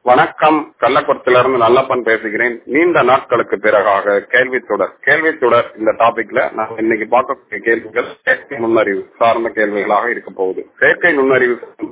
வணக்கம் கள்ளக்குளத்திலிருந்து நல்லப்பன் பேசுகிறேன் நீண்ட நாட்களுக்கு பிறகாக கேள்வி தொடர் கேள்வி தொடர் இந்த டாபிக்ல நான் இன்னைக்கு பார்க்கக்கூடிய கேள்விகள் செயற்கை நுண்ணறிவு சார்ந்த கேள்விகளாக இருக்க போகுது செயற்கை நுண்ணறிவு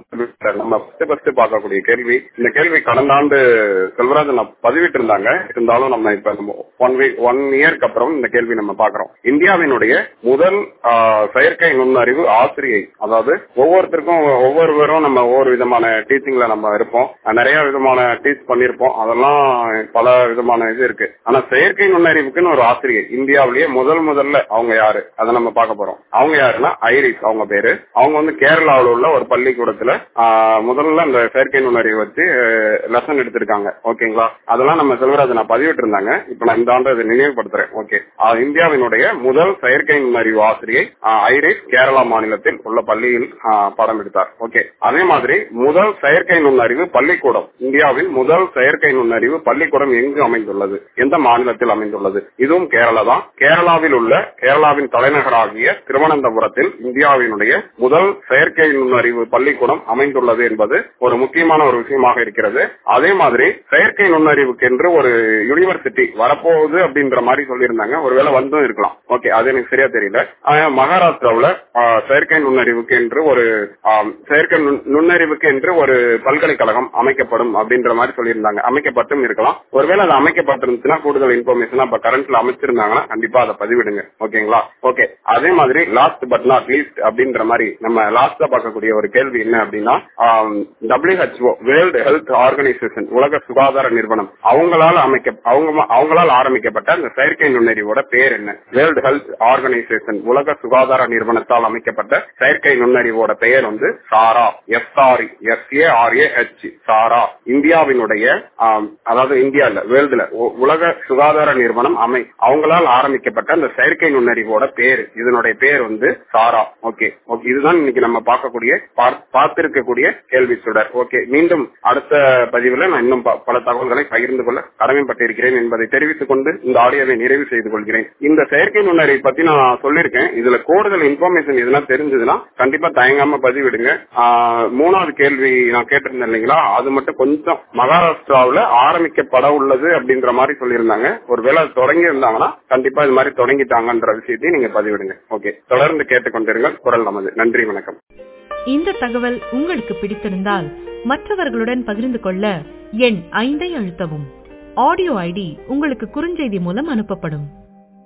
நம்ம ஃபர்ஸ்ட் ஃபர்ஸ்ட் பார்க்கக்கூடிய கேள்வி இந்த கேள்வி கடந்த ஆண்டு செல்வராஜன் பதிவிட்டு இருந்தாங்க இருந்தாலும் நம்ம இப்ப ஒன் வீக் ஒன் இயர்க்கு அப்புறம் இந்த கேள்வி நம்ம பாக்குறோம் இந்தியாவினுடைய முதல் ஆஹ், செயற்கை நுண்ணறிவு ஆசிரியை அதாவது ஒவ்வொருத்தருக்கும் ஒவ்வொருவரும் நம்ம ஒவ்வொரு விதமான டீச்சிங்ல நம்ம இருப்போம் நிறைய விதமான டீச் பண்ணிருப்போம் அதெல்லாம் பல விதமான இது இருக்கு ஆனா செயற்கை நுண்ணறிவுக்குன்னு ஒரு ஆசிரியை இந்தியாவிலேயே முதல் முதல்ல அவங்க யாரு அதை நம்ம பார்க்க போறோம் அவங்க யாருன்னா ஐரிஸ் அவங்க பேரு அவங்க வந்து கேரளாவில் உள்ள ஒரு பள்ளிக்கூடத்துல ஆஹ், முதல்ல அந்த செயற்கை நுண்ணறிவு வச்சு லெசன் எடுத்திருக்காங்க ஓகேங்களா அதெல்லாம் நம்ம செல்வராஜ் நான் பதிவிட்டு இருந்தாங்க இப்ப நான் இந்த ஆண்டு அதை நினைவுபடுத்துறேன் ஓகே ஆஹ், இந்தியாவினுடைய முதல் செயற்கை நுண்ணறிவு ஆசிரியை ஆஹ், ஐரிஸ் கேரளா மாநிலத்தில் உள்ள பள்ளியில் ஆஹ், பாடம் எடுத்தார் ஓகே அதே மாதிரி முதல் செயற்கை நுண்ணறிவு பள்ளிக்கூடம் இந்தியாவில் முதல் செயற்கை நுண்ணறிவு பள்ளிக்கூடம் எங்கு அமைந்துள்ளது எந்த மாநிலத்தில் அமைந்துள்ளது இதுவும் கேரளா தான் கேரளாவில் உள்ள கேரளாவின் தலைநகராகிய திருவனந்தபுரத்தில் இந்தியாவினுடைய முதல் செயற்கை நுண்ணறிவு பள்ளிக்கூடம் அமைந்துள்ளது என்பது ஒரு முக்கியமான ஒரு விஷயமாக இருக்கிறது அதே மாதிரி செயற்கை நுண்ணறிவுக்கென்று ஒரு யூனிவர்சிட்டி வரப்போகுது அப்படின்ற மாதிரி சொல்லியிருந்தாங்க ஒருவேளை வந்தும் இருக்கலாம் ஓகே அது எனக்கு சரியா தெரியல ஆனா, மகாராஷ்டிராவுல ஆஹ், செயற்கை நுண்ணறிவுக்கு என்று ஒரு ஆம், செயற்கை நுண்- நுண்ணறிவுக்கு என்று ஒரு பல்கலைக்கழகம் அமைக்கப்படும் அப்படின்ற மாதிரி சொல்லியிருந்தாங்க அமைக்கப்பட்டும் இருக்கலாம் ஒருவேளை அது அமைக்கப்பட்டிருந்துச்சுன்னா கூடுதல் இன்ஃபர்மேஷன் அப்ப கரண்ட்ல அமைச்சிருந்தாங்கன்னா கண்டிப்பா அதை பதிவிடுங்க ஓகேங்களா ஓகே அதே மாதிரி லாஸ்ட் பட் நாட் லீஸ்ட் அப்படின்ற மாதிரி நம்ம லாஸ்டா பார்க்கக்கூடிய ஒரு கேள்வி என்ன அப்படின்னா டபிள்யூஹெச்ஓ வேர்ல்டு ஹெல்த் ஆர்கனைசேஷன் உலக சுகாதார நிறுவனம் அவங்களால அமைக்க அவங்க அவங்களால் ஆரம்பிக்கப்பட்ட அந்த செயற்கை நுண்ணறிவோட பேர் என்ன வேர்ல்டு ஹெல்த் ஆர்கனைசேஷன் உலக சுகாதார நிறுவனத்தால் அமைக்கப்பட்ட செயற்கை நுண்ணறிவோட பெயர் வந்து சாரா எஸ்ஆர்இ எஸ்ஏஆர்ஏ ஹெச் சாரா இந்தியாவினுடைய ஆம், அதாவது இந்தியா இல்ல வேர்ல்டுல உலக சுகாதார நிறுவனம் அமை அவங்களால் ஆரம்பிக்கப்பட்ட அந்த செயற்கை நுண்ணறிவோட பேர் இதனுடைய பேர் வந்து சாரா ஓகே ஓகே இதுதான் இன்னைக்கு நம்ம பார்க்கக்கூடிய பார்- பார்த்திருக்கக்கூடிய கேள்வி சுடர் ஓகே மீண்டும் அடுத்த பதிவுல நான் இன்னும் ப- பல தகவல்களை பகிர்ந்து கொள்ள கடமைப்பட்டிருக்கிறேன் என்பதை தெரிவித்துக் கொண்டு இந்த ஆடியோவை நிறைவு செய்து கொள்கிறேன் இந்த செயற்கை நுண்ணறிவை பத்தி நான் சொல்லியிருக்கேன் இதுல கூடுதல் இன்ஃபர்மேஷன் எதுனா தெரிஞ்சதுன்னா கண்டிப்பா தயங்காம பதிவிடுங்க ஆஹ், மூணாவது கேள்வி நான் கேட்டிருந்தேன் இல்லைங்களா அது மட்டும் கொஞ்சம் மகாராஷ்டிராவுல ஆரம்பிக்கப்பட உள்ளது அப்படின்ற மாதிரி சொல்லியிருந்தாங்க ஒருவேளை அது தொடங்கி இருந்தாங்கன்னா கண்டிப்பா இது மாதிரி தொடங்கிட்டாங்கன்ற விஷயத்தையும் நீங்க பதிவிடுங்க ஓகே தொடர்ந்து கேட்டுக்கொண்டிருங்கள் குரல் நமது நன்றி வணக்கம் இந்த தகவல் உங்களுக்கு பிடித்திருந்தால் மற்றவர்களுடன் பகிர்ந்து கொள்ள எண் ஐந்தை அழுத்தவும் ஆடியோ ஐடி உங்களுக்கு குறுஞ்செய்தி மூலம் அனுப்பப்படும்